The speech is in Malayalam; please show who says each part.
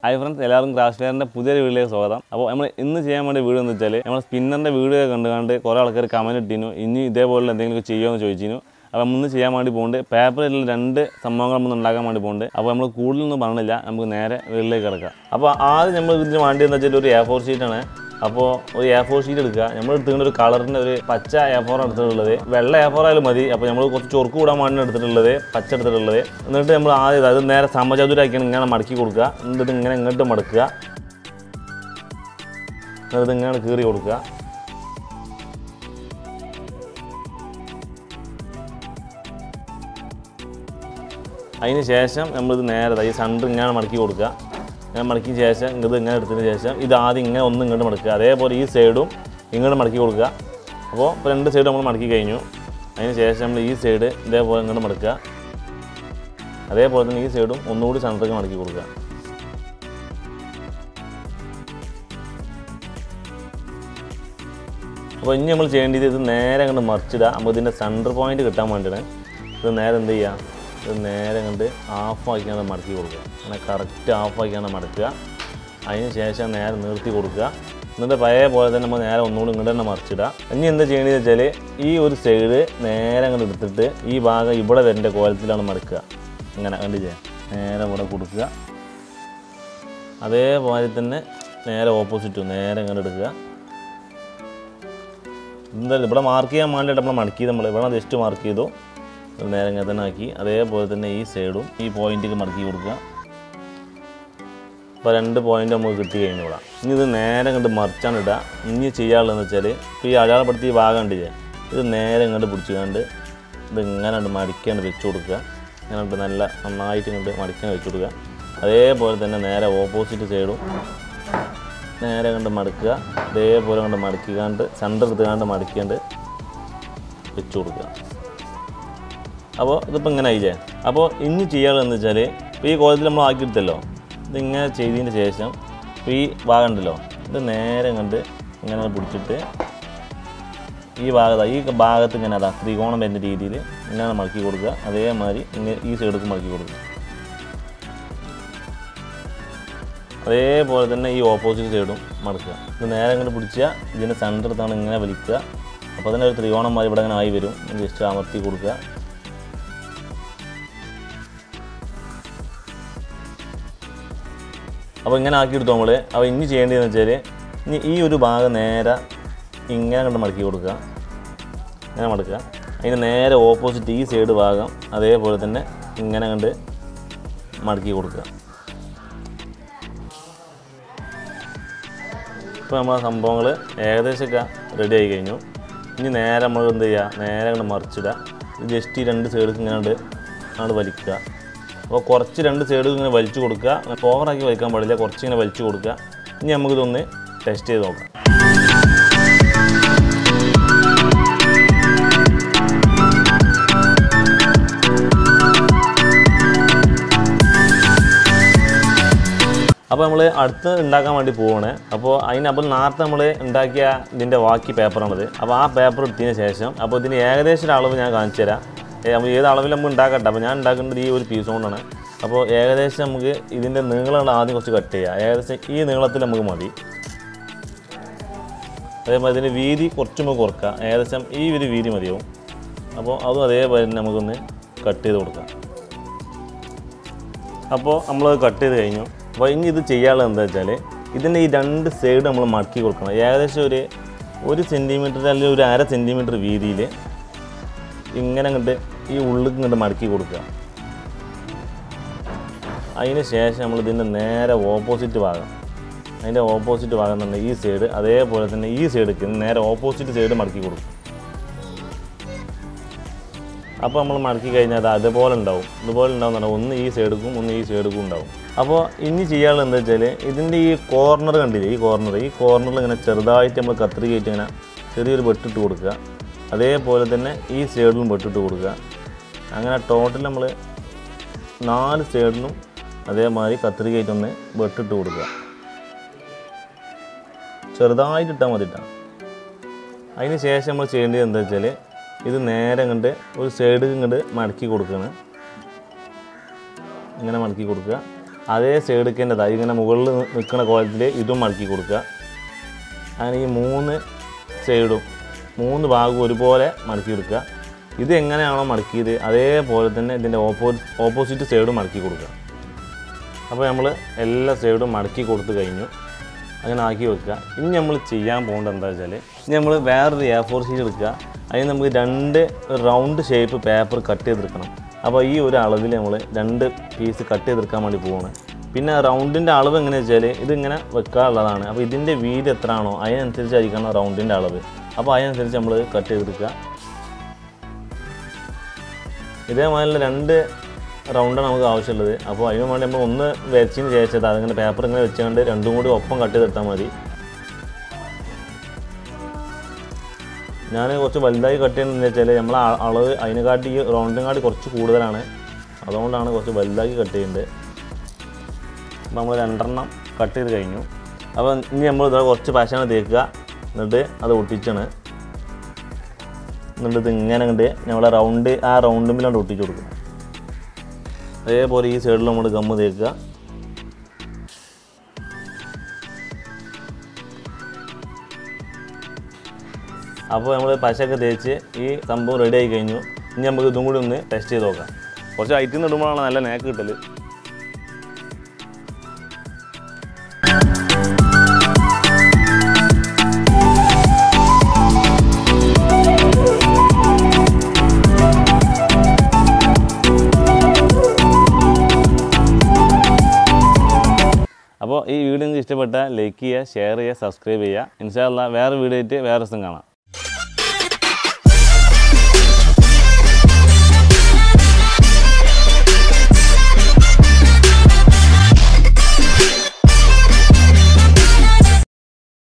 Speaker 1: ഹായ് ഫ്രണ്ട്സ് എല്ലാവർക്കും ക്രാഷ് ഫെയറിൻ്റെ പുതിയൊരു വീഡിയോയിലേക്ക് സ്വാഗതം അപ്പോൾ നമ്മൾ ഇന്ന് ചെയ്യാൻ വേണ്ടി വീഡിയോ എന്ന് വെച്ചാൽ നമ്മൾ സ്പിന്നറിൻ്റെ വീഡിയോ കണ്ട് കണ്ട് കുറേ ആൾക്കാർ കമൻറ്റ് ഇട്ടിരുന്നു ഇനി ഇതേപോലെ എന്തെങ്കിലും ചെയ്യുമോ എന്ന് ചോദിച്ചിരുന്നു അപ്പോൾ നമ്മൾ ഇന്ന് ചെയ്യാൻ വേണ്ടി പോകുന്നുണ്ട് പേപ്പറിലുള്ള രണ്ട് സംഭവങ്ങൾ നമ്മൾ ഉണ്ടാക്കാൻ വേണ്ടി പോകുന്നുണ്ട് അപ്പോൾ നമ്മൾ കൂടുതലൊന്നും പറഞ്ഞില്ല നമുക്ക് നേരെ വീട്ടിലേക്ക് കിടക്കാം അപ്പോൾ ആദ്യം നമ്മൾ ഇതിന് വേണ്ടി എന്ന് വെച്ചാൽ ഒരു എ ഫോർ ഷീറ്റാണ് അപ്പോൾ ഒരു എ ഫോർ ഷീറ്റ് എടുക്കുക നമ്മൾ എടുത്തിട്ടുണ്ട് ഒരു കളറിൻ്റെ ഒരു പച്ച എ ഫോർ എടുത്തിട്ടുള്ളത് വെള്ള എ ഫോർ ആയാലും മതി അപ്പോൾ നമ്മൾ കുറച്ച് ചൊറുക്ക് കൂടാൻ വേണ്ടി എടുത്തിട്ടുള്ളത് പച്ച എടുത്തിട്ടുള്ളത് എന്നിട്ട് നമ്മൾ ആദ്യം അത് നേരെ സമചതുരാക്കിയാണ് ഇങ്ങനെ മടക്കി കൊടുക്കുക എന്നിട്ട് ഇങ്ങനെ ഇങ്ങോട്ട് മടക്കുക എന്നിട്ട് ഇങ്ങനെ കീറി കൊടുക്കുക അതിന് ശേഷം നമ്മളിത് നേരെ ഈ സണ്ട് ഇങ്ങനെ മടക്കി കൊടുക്കുക ഇങ്ങനെ മടക്കിയ ശേഷം ഇത് ഇങ്ങനെ എടുത്തതിന് ശേഷം ഇത് ആദ്യം ഇങ്ങനെ ഒന്ന് ഇങ്ങോട്ട് മടക്കുക അതേപോലെ ഈ സൈഡും ഇങ്ങോട്ട് മടക്കി കൊടുക്കുക അപ്പോൾ ഇപ്പോൾ രണ്ട് സൈഡ് നമ്മൾ മടക്കി കഴിഞ്ഞു അതിന് ശേഷം നമ്മൾ ഈ സൈഡ് ഇതേപോലെ ഇങ്ങോട്ട് മടക്കുക അതേപോലെ തന്നെ ഈ സൈഡും ഒന്നുകൂടി സെൻറ്ററിലേക്ക് മടക്കി കൊടുക്കുക അപ്പോൾ ഇനി നമ്മൾ ചെയ്യേണ്ടത് ഇത് നേരെ അങ്ങോട്ട് മറിച്ചിടുക നമുക്ക് ഇതിൻ്റെ സെൻറ്റർ പോയിന്റ് കിട്ടാൻ വേണ്ടിയാണ് ഇത് നേരെ എന്ത് ചെയ്യുക ഇത് നേരെ കണ്ട് ഹാഫ് ആക്കിയാണ് മടക്കി കൊടുക്കുക അങ്ങനെ കറക്റ്റ് ഹാഫ് ആക്കിയാണ് മടക്കുക അതിന് ശേഷം നേരെ നിർത്തി കൊടുക്കുക എന്നിട്ട് പഴയ പോലെ തന്നെ നമ്മൾ നേരെ ഒന്നുകൂടി ഇങ്ങോട്ട് തന്നെ മറിച്ചിടുക ഇനി എന്താ ചെയ്യേണ്ടത് വെച്ചാൽ ഈ ഒരു സൈഡ് നേരെ അങ്ങോട്ട് എടുത്തിട്ട് ഈ ഭാഗം ഇവിടെ വരേണ്ട കോലത്തിലാണ് മടക്കുക ഇങ്ങനെ കണ്ടില്ലേ നേരെ ഇവിടെ കൊടുക്കുക അതേപോലെ തന്നെ നേരെ ഓപ്പോസിറ്റ് നേരെ ഇങ്ങനെ എടുക്കുക എന്തായാലും ഇവിടെ മാർക്ക് ചെയ്യാൻ വേണ്ടിയിട്ട് നമ്മൾ മടക്കി നമ്മൾ ഇവിടെ ജസ്റ്റ് മാർക്ക് ചെയ്തു ഇത് നേരെ ഇങ്ങനെ തന്നെ ആക്കി അതേപോലെ തന്നെ ഈ സൈഡും ഈ പോയിന്റിലേക്ക് മടക്കി കൊടുക്കുക ഇപ്പോൾ രണ്ട് പോയിന്റ് നമുക്ക് കിട്ടി കഴിഞ്ഞു ഇവിടെ ഇനി ഇത് നേരെ ഇങ്ങോട്ട് മറിച്ചാണ് ഇടുക ഇനി ചെയ്യാനുള്ളതെന്ന് വെച്ചാൽ ഇപ്പോൾ ഈ അടയാളപ്പെടുത്തിയ ഭാഗം ഉണ്ടില്ലേ ഇത് നേരെ ഇങ്ങോട്ട് പിടിച്ചുകൊണ്ട് ഇത് ഇങ്ങനെ ഉണ്ട് മടിക്കാണ്ട് വെച്ച് കൊടുക്കുക ഇങ്ങനെ ഉണ്ട് നല്ല നന്നായിട്ട് ഇങ്ങോട്ട് മടിക്കാൻ വെച്ച് കൊടുക്കുക അതേപോലെ തന്നെ നേരെ ഓപ്പോസിറ്റ് സൈഡും നേരെ കണ്ട് മടക്കുക ഇതേപോലെ കണ്ട് മടക്കിക്കാണ്ട് സെൻറ്റർ എടുത്തുകാണ്ട് മടക്കിയാണ്ട് വെച്ച് കൊടുക്കുക അപ്പോൾ ഇതിപ്പോൾ ഇങ്ങനെ ആയില്ലേ അപ്പോൾ ഇനി ചെയ്യാനുള്ളതെന്ന് വെച്ചാൽ ഇപ്പോൾ ഈ കോലത്തിൽ നമ്മൾ ആക്കിയെടുത്തല്ലോ ഇതിങ്ങനെ ചെയ്തതിന് ശേഷം ഇപ്പോൾ ഈ ഭാഗം ഉണ്ടല്ലോ ഇത് നേരെ കണ്ട് ഇങ്ങനെ പിടിച്ചിട്ട് ഈ ഭാഗത്ത് ഈ ഭാഗത്ത് ഇങ്ങനെ അതാ ത്രികോണം വരുന്ന രീതിയിൽ ഇങ്ങനെ മടക്കി കൊടുക്കുക അതേമാതിരി ഇങ്ങനെ ഈ സൈഡിലേക്ക് മടക്കി കൊടുക്കുക അതേപോലെ തന്നെ ഈ ഓപ്പോസിറ്റ് സൈഡും മടക്കുക ഇത് നേരെ ഇങ്ങനെ പിടിച്ചാൽ ഇതിൻ്റെ സെൻറ്റർ എടുത്താണ് ഇങ്ങനെ വലിക്കുക അപ്പോൾ തന്നെ ഒരു ത്രികോണം മാറി ഇവിടെ ഇങ്ങനെ ആയി വരും ജസ്റ്റ് അമർത്തി കൊടുക്കുക അപ്പോൾ ഇങ്ങനെ ആക്കിയെടുത്തു നമ്മൾ അപ്പോൾ ഇനി ചെയ്യേണ്ടതെന്ന് വെച്ചാൽ ഇനി ഈ ഒരു ഭാഗം നേരെ ഇങ്ങനെ കണ്ട് മടക്കി കൊടുക്കുക ഇങ്ങനെ മടക്കുക അതിന് നേരെ ഓപ്പോസിറ്റ് ഈ സൈഡ് ഭാഗം അതേപോലെ തന്നെ ഇങ്ങനെ കണ്ട് മടക്കി കൊടുക്കുക ഇപ്പോൾ നമ്മളെ സംഭവങ്ങൾ ഏകദേശമൊക്കെ റെഡി ആയി കഴിഞ്ഞു ഇനി നേരെ നമ്മൾ എന്ത് ചെയ്യുക നേരെ അങ്ങോട്ട് മറിച്ചിടുക ഇത് ജസ്റ്റ് ഈ രണ്ട് സൈഡിൽ ഇങ്ങനെ അങ്ങോട്ട് വലിക്കുക അപ്പോൾ കുറച്ച് രണ്ട് സൈഡ് ഇങ്ങനെ വലിച്ചു കൊടുക്കുക അങ്ങനെ ഓവറാക്കി വലിക്കാൻ പാടില്ല കുറച്ച് ഇങ്ങനെ വലിച്ചു കൊടുക്കുക ഇനി നമുക്കിതൊന്ന് ടെസ്റ്റ് ചെയ്ത് നോക്കാം അപ്പോൾ നമ്മൾ അടുത്ത് ഉണ്ടാക്കാൻ വേണ്ടി പോവാണ് അപ്പോൾ അതിന് അപ്പോൾ നേരത്തെ നമ്മൾ ഉണ്ടാക്കിയ ഇതിൻ്റെ ബാക്കി പേപ്പറാണിത് അപ്പോൾ ആ പേപ്പർ എടുത്തതിന് ശേഷം അപ്പോൾ ഇതിന് ഏകദേശം ഒരു അളവ് ഞാൻ കാണിച്ചു തരാം ഏ, അപ്പോൾ ഏത് അളവിൽ നമുക്ക് ഉണ്ടാക്കട്ടെ അപ്പോൾ ഞാൻ ഉണ്ടാക്കേണ്ടത് ഈ ഒരു പീസ് കൊണ്ടാണ് അപ്പോൾ ഏകദേശം നമുക്ക് ഇതിൻ്റെ നീളമാണ് ആദ്യം കുറച്ച് കട്ട് ചെയ്യുക ഏകദേശം ഈ നീളത്തിൽ നമുക്ക് മതി അതേപോലെ ഇതിൻ്റെ വീതി കുറച്ച് നമുക്ക് കുറക്കുക ഏകദേശം ഈ ഒരു വീതി മതിയാവും അപ്പോൾ അതും അതേപോലെ തന്നെ നമുക്കൊന്ന് കട്ട് ചെയ്ത് കൊടുക്കാം അപ്പോൾ നമ്മൾ കട്ട് ചെയ്ത് കഴിഞ്ഞു അപ്പോൾ ഇനി ഇത് ചെയ്യാനുള്ളത് എന്താ വെച്ചാൽ ഇതിൻ്റെ ഈ രണ്ട് സൈഡ് നമ്മൾ മടക്കി കൊടുക്കണം ഏകദേശം ഒരു ഒരു സെൻറ്റിമീറ്റർ അല്ലെങ്കിൽ ഒരു അര സെൻറ്റിമീറ്റർ വീതിയിൽ ഇങ്ങനെ അങ്ങോട്ട് ഈ ഉള്ളിൽ ഇങ്ങോട്ട് മടക്കി കൊടുക്കുക അതിന് ശേഷം നമ്മൾ ഇതിൻ്റെ നേരെ ഓപ്പോസിറ്റ് ഭാഗം അതിൻ്റെ ഓപ്പോസിറ്റ് ഭാഗം തന്നെ ഈ സൈഡ് അതേപോലെ തന്നെ ഈ സൈഡിലേക്ക് നേരെ ഓപ്പോസിറ്റ് സൈഡ് മടക്കി കൊടുക്കും അപ്പോൾ നമ്മൾ മടക്കി കഴിഞ്ഞാൽ അത് അതുപോലെ ഉണ്ടാവും ഇതുപോലെ ഉണ്ടാവും എന്ന് പറഞ്ഞാൽ ഒന്ന് ഈ സൈഡിക്കും ഒന്ന് ഈ സൈഡിക്കും ഉണ്ടാവും അപ്പോൾ ഇനി ചെയ്യാനുള്ളത് എന്താ വെച്ചാൽ ഇതിൻ്റെ ഈ കോർണർ കണ്ടില്ലേ ഈ കോർണർ ഈ കോർണറിൽ ഇങ്ങനെ ചെറുതായിട്ട് നമ്മൾ കത്രികയായിട്ട് ഇങ്ങനെ ചെറിയൊരു വെട്ടിട്ട് കൊടുക്കുക അതേപോലെ തന്നെ ഈ സൈഡിലും വെട്ടിട്ട് കൊടുക്കുക അങ്ങനെ ടോട്ടൽ നമ്മൾ നാല് സൈഡിലും അതേമാതിരി കത്രികയായിട്ടൊന്ന് വെട്ടിട്ട് കൊടുക്കുക ചെറുതായിട്ട് ഇട്ടാൽ മതി ഇട്ടാ അതിന് ശേഷം നമ്മൾ ചെയ്യേണ്ടത് എന്താ വെച്ചാൽ ഇത് നേരെ ഇങ്ങോട്ട് ഒരു സൈഡ് ഇങ്ങോട്ട് മടക്കി കൊടുക്കുകയാണ് ഇങ്ങനെ മടക്കി കൊടുക്കുക അതേ സൈഡിക്കേണ്ടതാ ഇങ്ങനെ മുകളിൽ നിൽക്കുന്ന കോലത്തിൽ ഇതും മടക്കി കൊടുക്കുക അങ്ങനെ ഈ മൂന്ന് സൈഡും മൂന്ന് ഭാഗവും ഒരുപോലെ മടക്കി എടുക്കുക ഇത് എങ്ങനെയാണോ മടക്കിയത് അതേപോലെ തന്നെ ഇതിൻ്റെ ഓപ്പോ ഓപ്പോസിറ്റ് സൈഡും മടക്കി കൊടുക്കുക അപ്പോൾ നമ്മൾ എല്ലാ സൈഡും മടക്കി കൊടുത്തു കഴിഞ്ഞു അങ്ങനെ ആക്കി വെക്കുക ഇനി നമ്മൾ ചെയ്യാൻ പോകേണ്ടത് എന്താ വെച്ചാൽ ഇനി നമ്മൾ വേറൊരു എ ഫോർ ഷീറ്റ് എടുക്കുക അതിന് നമുക്ക് രണ്ട് റൗണ്ട് ഷേപ്പ് പേപ്പർ കട്ട് ചെയ്തെടുക്കണം അപ്പോൾ ഈ ഒരു അളവിൽ നമ്മൾ രണ്ട് പീസ് കട്ട് ചെയ്തെടുക്കാൻ വേണ്ടി പോവാണ് പിന്നെ റൗണ്ടിൻ്റെ അളവ് എങ്ങനെയാ വെച്ചാൽ ഇതിങ്ങനെ വെക്കാനുള്ളതാണ് അപ്പോൾ ഇതിൻ്റെ വീതി എത്ര ആണോ അതിനനുസരിച്ചായിരിക്കണം റൗണ്ടിൻ്റെ അളവ് അപ്പോൾ അതിനനുസരിച്ച് നമ്മൾ കട്ട് ചെയ്തെടുക്കുക ഇതേമാതിരി രണ്ട് റൗണ്ടാണ് നമുക്ക് ആവശ്യമുള്ളത് അപ്പോൾ അതിന് വേണ്ടി നമ്മൾ ഒന്ന് വരച്ചതിന് ശേഷം അതിങ്ങനെ പേപ്പർ ഇങ്ങനെ വെച്ചുകൊണ്ട് രണ്ടും കൂടി ഒപ്പം കട്ട് ചെയ്തെടുത്താൽ മതി ഞാൻ കുറച്ച് വലുതായി കട്ട് ചെയ്യുന്നതെന്ന് വെച്ചാൽ നമ്മൾ അളവ് അതിനെക്കാട്ടി ഈ റൗണ്ടും കാട്ടി കുറച്ച് കൂടുതലാണ് അതുകൊണ്ടാണ് കുറച്ച് വലുതാക്കി കട്ട് ചെയ്യുന്നത് അപ്പോൾ നമ്മൾ രണ്ടെണ്ണം കട്ട് ചെയ്ത് കഴിഞ്ഞു അപ്പോൾ ഇനി നമ്മൾ ഇതാ കുറച്ച് പശന തേക്കുക എന്നിട്ട് അത് ഒട്ടിച്ചാണ് എന്നിട്ട് ഇത് ഇങ്ങനെ കണ്ട് നമ്മളെ റൗണ്ട് ആ റൗണ്ടുമ്പിലാണ്ട് ഒട്ടിച്ച് കൊടുക്കും അതേപോലെ ഈ സൈഡിൽ നമ്മൾ ഗമ്മ് തേക്കുക അപ്പോൾ നമ്മൾ പശയൊക്കെ തേച്ച് ഈ സംഭവം റെഡി ആയി കഴിഞ്ഞു ഇനി നമുക്ക് ഇതും കൂടി ഒന്ന് ടെസ്റ്റ് ചെയ്ത് നോക്കാം കുറച്ച് ഐറ്റിൽ നിന്ന് ഇടുമ്പോഴാണ് നല്ല നേക്ക് കിട്ടൽ അപ്പോൾ ഈ വീഡിയോ നിങ്ങൾക്ക് ഇഷ്ടപ്പെട്ടാൽ ലൈക്ക് ചെയ്യുക ഷെയർ ചെയ്യുക സബ്സ്ക്രൈബ് ചെയ്യുക ഇൻഷാല്ല വേറെ വീഡിയോ ആയിട്ട് വേറെ ദിവസം കാണാം